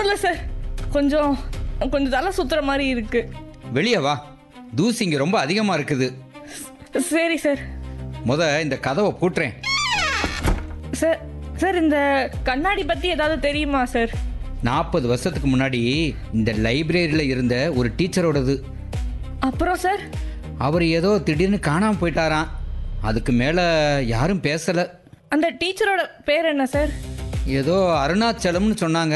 ஒன்றும் இல்லை சார் கொஞ்சம் கொஞ்சம் தலை சுத்துற மாதிரி இருக்கு வெளியே வா தூசி இங்கே ரொம்ப அதிகமாக இருக்குது சரி சார் முத இந்த கதவை பூட்டுறேன் சார் சார் இந்த கண்ணாடி பற்றி ஏதாவது தெரியுமா சார் நாற்பது வருஷத்துக்கு முன்னாடி இந்த லைப்ரரியில் இருந்த ஒரு டீச்சரோடது அப்புறம் சார் அவர் ஏதோ திடீர்னு காணாமல் போயிட்டாராம் அதுக்கு மேலே யாரும் பேசலை அந்த டீச்சரோட பேர் என்ன சார் ஏதோ அருணாச்சலம்னு சொன்னாங்க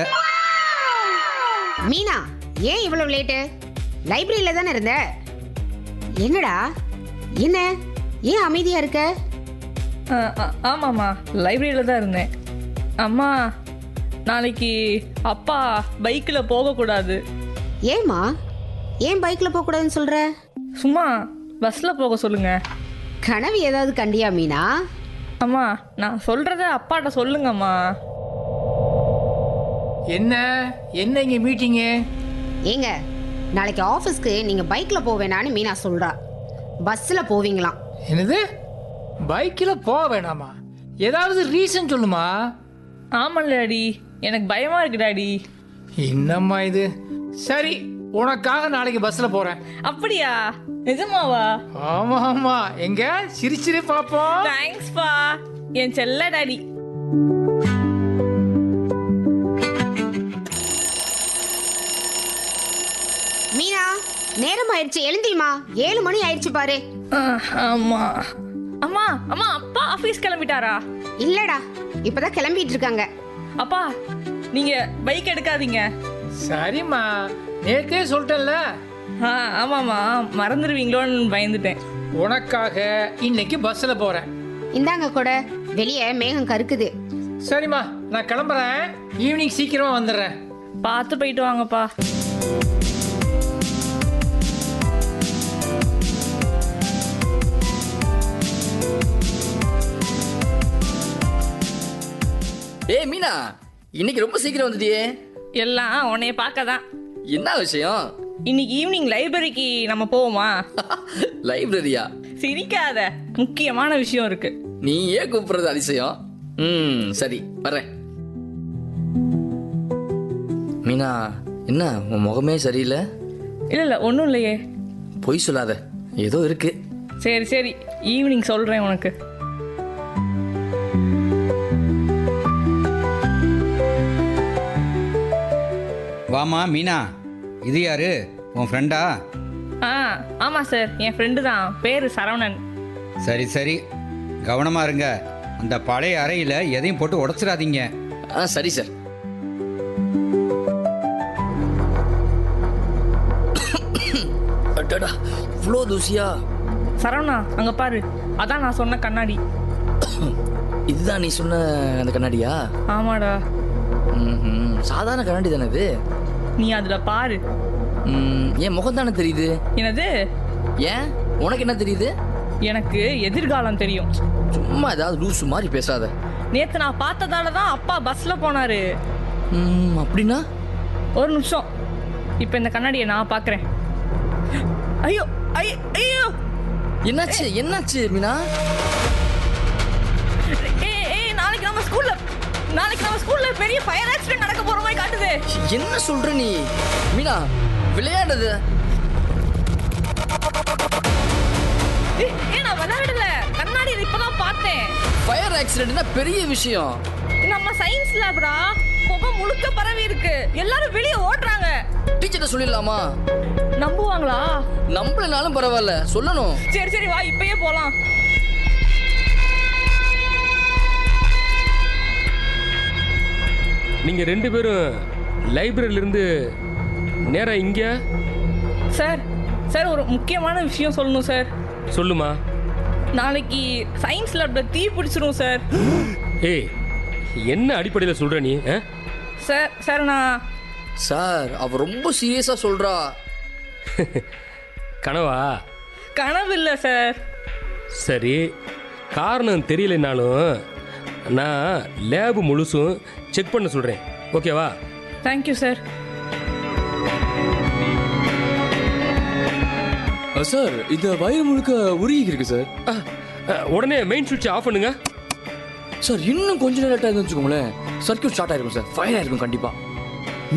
மீனா ஏன் இவ்வளவு லேட்டு லைப்ரரியில தானே இருந்த என்னடா என்ன ஏன் அமைதியா இருக்க ஆ, ஆ, ஆமாம்மா லைப்ரரியில் தான் இருந்தேன் அம்மா நாளைக்கு அப்பா பைக்கில் போகக்கூடாது ஏம்மா ஏன் பைக்ல போக கூடாதுன்னு சொல்ற சும்மா பஸ்ஸில் போக சொல்லுங்க கனவு ஏதாவது கண்டியா மீனா அம்மா நான் சொல்கிறத அப்பாட்ட சொல்லுங்கம்மா என்ன என்ன இங்க மீட்டிங்கு ஏங்க நாளைக்கு ஆஃபீஸ்க்கு நீங்க பைக்ல போவேணான்னு மீனா சொல்றா பஸ்ல போவீங்களாம் என்னது பைக்கில் போக வேணாமா ஏதாவது ரீசன் சொல்லுமா ஆமாம் டாடி எனக்கு பயமாக இருக்கு டாடி என்னம்மா இது சரி உனக்காக நாளைக்கு பஸ்ல போறேன் அப்படியா நிஜமாவா ஆமா ஆமா எங்க சிரிச்சிரு பாப்போம் தேங்க்ஸ்பா என் செல்ல டாடி மீனா நேரம் ஆயிடுச்சு எழுந்திரிமா ஏழு மணி ஆயிடுச்சு பாரு ஆமா அம்மா அம்மா அப்பா ஆஃபீஸ் கிளம்பிட்டாரா இல்லடா இப்பதான் கிளம்பிட்டு இருக்காங்க அப்பா நீங்க பைக் எடுக்காதீங்க சரிம்மா நேத்தே சொல்லிட்டேன்ல ஆ ஆமாம்மா மறந்துடுவீங்களோன்னு பயந்துட்டேன் உனக்காக இன்னைக்கு பஸ்ல போறேன் இந்தாங்க கூட வெளியே மேகம் கருக்குது சரிம்மா நான் கிளம்புறேன் ஈவினிங் சீக்கிரமா வந்துடுறேன் பார்த்து போயிட்டு வாங்கப்பா ஏய் மீனா இன்னைக்கு ரொம்ப சீக்கிரம் வந்துட்டியே எல்லாம் உன்னைய பார்க்க தான் என்ன விஷயம் இன்னைக்கு ஈவினிங் லைப்ரரிக்கு நம்ம போவோமா லைப்ரரியா சிரிக்காத முக்கியமான விஷயம் இருக்கு நீ ஏன் கூப்பிடுறது அதிசயம் ம் சரி வர்றேன் மீனா என்ன உன் முகமே சரியில்லை இல்ல இல்ல ஒன்றும் இல்லையே பொய் சொல்லாத ஏதோ இருக்கு சரி சரி ஈவினிங் சொல்றேன் உனக்கு வாமா மீனா இது யாரு உன் ஃப்ரெண்டா ஆ ஆமா சார் என் ஃப்ரெண்டு தான் பேரு சரவணன் சரி சரி கவனமா இருங்க அந்த பழைய அறையில் எதையும் போட்டு உடச்சிடாதீங்க ஆ சரி சார் அடடா இவ்வளோ தூசியா சரவணா அங்க பாரு அதான் நான் சொன்ன கண்ணாடி இதுதான் நீ சொன்ன அந்த கண்ணாடியா ஆமாடா ம்ஹும். சாதாரண கண்ணாடி தானே இது நீ அதுல பாரு ம், என் முகம் தானே தெரியுது என்னது ஏன் உனக்கு என்ன தெரியுது எனக்கு எதிர்காலம் தெரியும் சும்மா ஏதாவது லூசு மாதிரி பேசாத நேத்து நான் பார்த்ததால தான் அப்பா பஸ்ல போனாரு ம், அப்படின்னா ஒரு நிமிஷம் இப்போ இந்த கண்ணாடியை நான் பார்க்கறேன் ஐயோ ஐயோ ஐயோ என்னாச்சு என்னாச்சு மீனா ஏய் ஏய் நாளைக்கு நம்ம ஸ்கூல்ல நாளைக்கு நம்ம ஸ்கூல்ல பெரிய ஃபயர் ஆக்சிடென்ட் நடக்க போற மாதிரி காட்டுது என்ன சொல்ற நீ மீனா விளையாடுது ஏய் ஏய், நான் விளையாடல கண்ணாடியை இப்பதான் பார்த்தேன் ஃபயர் ஆக்சிடென்ட்னா பெரிய விஷயம் நம்ம சயின்ஸ் லேப்டா புகை முழுக்க பரவி இருக்கு எல்லாரும் வெளியே ஓடுறாங்க டீச்சர்ட்ட சொல்லிடலாமா நம்புவாங்களா நம்மளனாலும் பரவாயில்ல சொல்லணும் சரி சரி வா இப்பயே போலாம் நீங்க ரெண்டு பேரும் லைப்ரரியில இருந்து நேரா இங்க சார் சார் ஒரு முக்கியமான விஷயம் சொல்லணும் சார் சொல்லுமா நாளைக்கு சயின்ஸ் லேப்ல தீ பிடிச்சிரும் சார் ஏய் என்ன அடிப்படையில் சொல்ற நீ ஆ? சார் சார் நான் சார் அவ ரொம்ப சீரியஸா சொல்றா கனவா கனவு இல்லை சார் சரி காரணம் தெரியலைனாலும் நான் லேபு முழுசும் செக் பண்ண சொல்கிறேன் ஓகேவா தேங்க்யூ சார் சார் இந்த வயிறு முழுக்க உருகி இருக்கு சார் ஆ, ஆ, உடனே மெயின் சுவிட்சை ஆஃப் பண்ணுங்க சார் இன்னும் கொஞ்ச நேரம் லேட்டாக வச்சுக்கோங்களேன் சர்க்கியூட் ஸ்டார்ட் ஆயிருக்கும் சார் ஃபயர் ஆயிருக்கும் கண்டிப்பா